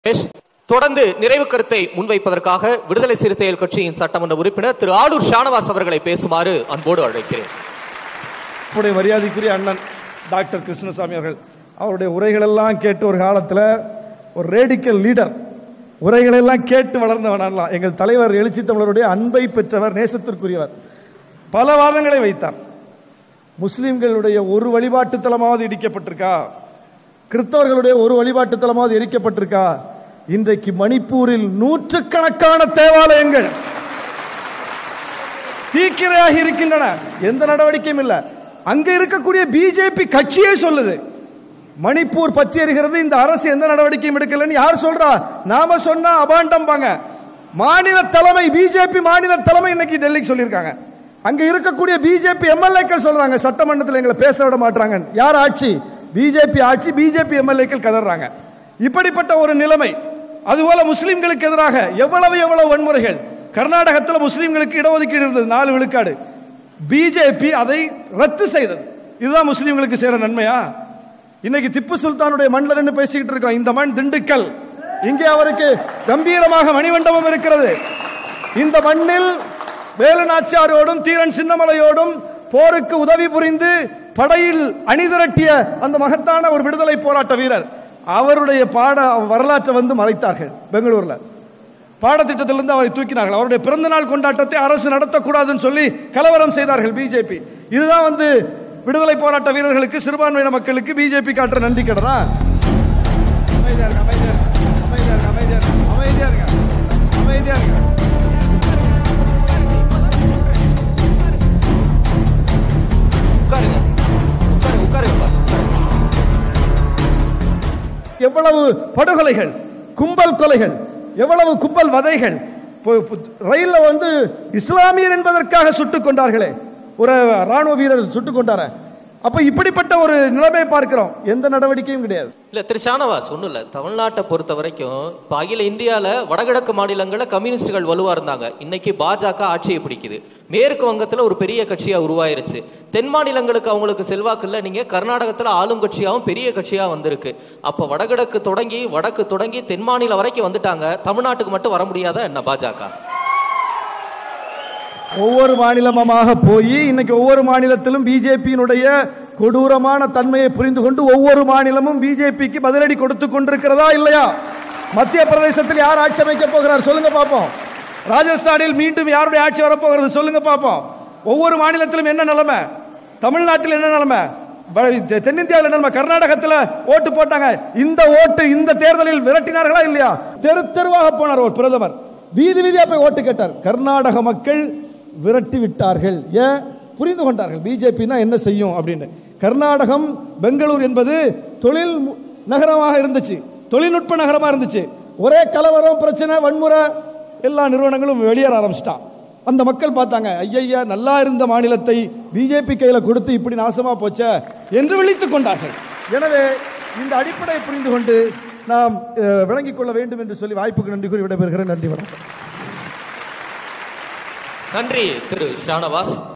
சுரேஷ், தொடர்ந்து நிறைவு கருத்தை முன்வைப்பதற்காக விடுதலை சிறுத்தைகள் கட்சியின் சட்டமன்ற உறுப்பினர் திரு ஆளூர் ஷானவாஸ் அவர்களை பேசுமாறு அன்போடு அழைக்கிறேன் நம்முடைய மரியாதைக்குரிய அண்ணன் டாக்டர் கிருஷ்ணசாமி அவர்கள் அவருடைய உரைகளெல்லாம் கேட்டு ஒரு காலத்தில் ஒரு ரேடிக்கல் லீடர் உரைகளெல்லாம் கேட்டு வளர்ந்தவனெல்லாம் எங்கள் தலைவர் எழுச்சி தமிழருடைய அன்பை பெற்றவர் நேசத்திற்குரியவர் பல வாதங்களை வைத்தார் முஸ்லிம்களுடைய ஒரு வழிபாட்டு தலமாவது இடிக்கப்பட்டிருக்கா கிறிஸ்தவர்களுடைய ஒரு வழிபாட்டு தலமாவது எரிக்கப்பட்டிருக்கா இன்றைக்கு மணிப்பூரில் நூற்றுக்கணக்கான தேவாலயங்கள் தீக்கிரையாகி இருக்கின்றன எந்த நடவடிக்கையும் இல்ல அங்க இருக்கக்கூடிய பிஜேபி கட்சியே சொல்லுது மணிப்பூர் பச்சை எறிகிறது இந்த அரசு எந்த நடவடிக்கையும் எடுக்கலன்னு யார் சொல்றா நாம சொன்னா அபாண்டம் பாங்க மாநில தலைமை பிஜேபி மாநில தலைமை இன்னைக்கு டெல்லிக்கு சொல்லியிருக்காங்க அங்க இருக்கக்கூடிய பிஜேபி எம்எல்ஏக்கள் சொல்றாங்க சட்டமன்றத்தில் எங்களை பேச விட மாட்டாங்க யார் ஆட்சி பிஜேபி ஆட்சி பிஜேபி எம்எல்ஏக்கள் கதறாங்க இப்படிப்பட்ட ஒரு நிலைமை அதுபோல முஸ்லிம்களுக்கு எதிராக எவ்வளவு எவ்வளவு வன்முறைகள் கர்நாடகத்தில் முஸ்லிம்களுக்கு இடஒதுக்கீடு இருந்தது நாலு விழுக்காடு பிஜேபி அதை ரத்து செய்தது இதுதான் முஸ்லிம்களுக்கு சேர நன்மையா இன்னைக்கு திப்பு சுல்தானுடைய மண்ணில் நின்று பேசிக்கிட்டு இருக்கோம் இந்த மண் திண்டுக்கல் இங்கே அவருக்கு கம்பீரமாக மணிமண்டபம் இருக்கிறது இந்த மண்ணில் வேலுநாச்சியாரோடும் தீரன் சின்னமலையோடும் போருக்கு உதவி புரிந்து படையில் அணிதிரட்டிய அந்த மகத்தான ஒரு விடுதலை போராட்ட வீரர் அவருடைய பாட வரலாற்றை வந்து மறைத்தார்கள் பெங்களூர்ல பாடத்திட்டத்திலிருந்து அவரை தூக்கினார்கள் அவருடைய பிறந்த நாள் கொண்டாட்டத்தை அரசு நடத்தக்கூடாதுன்னு சொல்லி கலவரம் செய்தார்கள் பிஜேபி இதுதான் வந்து விடுதலை போராட்ட வீரர்களுக்கு சிறுபான்மையின மக்களுக்கு பிஜேபி காட்டுற நன்றி கடனா அமைதியா இருங்க, அமைதியா இருங்க, அமைதியா இருங்க, அமைதியா இருங்க, அமைதியா இருங்க, அமைதியா இருங்க. உட்காருங்க உட்காருங்க உட்காருங்க பாஸ். எவ்வளவு படுகொலைகள் கும்பல் கொலைகள் எவ்வளவு கும்பல் வதைகள் இப்போ- இப்போ ரயில்ல வந்து இஸ்லாமியர் என்பதற்காக சுட்டுக் கொண்டார்களே ஒரு ராணுவ வீரர் சுட்டுக் கொண்டார அப்ப இப்படிப்பட்ட ஒரு நிலைமை பார்க்கிறோம் எந்த நடவடிக்கையும் கிடையாது இல்ல திரு ஷானவாஸ் ஒண்ணும் இல்ல தமிழ்நாட்டை பொறுத்த வரைக்கும் இப்ப அகில இந்தியால வடகிழக்கு மாநிலங்கள்ல கம்யூனிஸ்டுகள் வலுவா இருந்தாங்க இன்னைக்கு பாஜக ஆட்சியை பிடிக்குது மேற்கு வங்கத்துல ஒரு பெரிய கட்சியா உருவாயிருச்சு தென் மாநிலங்களுக்கு அவங்களுக்கு செல்வாக்கு இல்ல நீங்க கர்நாடகத்துல ஆளும் கட்சியாவும் பெரிய கட்சியா வந்திருக்கு அப்ப வடகிழக்கு தொடங்கி வடக்கு தொடங்கி தென் மாநிலம் வரைக்கும் வந்துட்டாங்க தமிழ்நாட்டுக்கு மட்டும் வர முடியாதா என்ன பாஜக ஒவ்வொரு மாநிலமாக போய் இன்னைக்கு ஒவ்வொரு மாநிலத்திலும் பிஜேபியினுடைய கொடூரமான தன்மையை புரிந்து கொண்டு ஒவ்வொரு மாநிலமும் பிஜேபிக்கு பதிலடி கொடுத்து கொண்டிருக்கிறதா இல்லையா மத்திய பிரதேசத்தில் யார் ஆட்சி அமைக்க போகிறார் சொல்லுங்க பார்ப்போம் ராஜஸ்தானில் மீண்டும் யாருடைய ஆட்சி வரப்போகிறது சொல்லுங்க பார்ப்போம் ஒவ்வொரு மாநிலத்திலும் என்ன நிலைமை தமிழ்நாட்டில் என்ன நிலைமை வ- தெ- தென்னிந்தியாவில் என்ன நிலைமை கர்நாடகத்தில் ஓட்டு போட்டாங்க இந்த ஓட்டு இந்த தேர்தலில் விரட்டினார்களா இல்லையா தெரு தெருவாக போனார் ஒரு பிரதமர் வீதி வீதியா போய் ஓட்டு கேட்டார் கர்நாடக மக்கள் விரட்டி விட்டார்கள் ஏன் புரிந்து கொண்டார்கள் பிஜேபினா என்ன செய்யும் அப்படின்னு கர்நாடகம் பெங்களூர் என்பது தொழில் மு- நகரமாக இருந்துச்சு தொழில்நுட்ப நகரமா இருந்துச்சு ஒரே கலவரம் பிரச்சனை வன்முறை எல்லா நிறுவனங்களும் வெளியேற ஆரம்பிச்சிட்டான் அந்த மக்கள் பார்த்தாங்க ஐயய்யா நல்லா இருந்த மாநிலத்தை பிஜேபி கையில கொடுத்து இப்படி நாசமா போச்சே என்று விழித்துக் கொண்டார்கள் எனவே இந்த அடிப்படையை புரிந்து கொண்டு நாம் அஹ், விளங்கிக் கொள்ள வேண்டும் என்று சொல்லி வாய்ப்புக்கு நன்றி கூறி விடைபெறுகிறேன் நன்றி வணக்கம் நன்றி திரு ஷானவாஸ்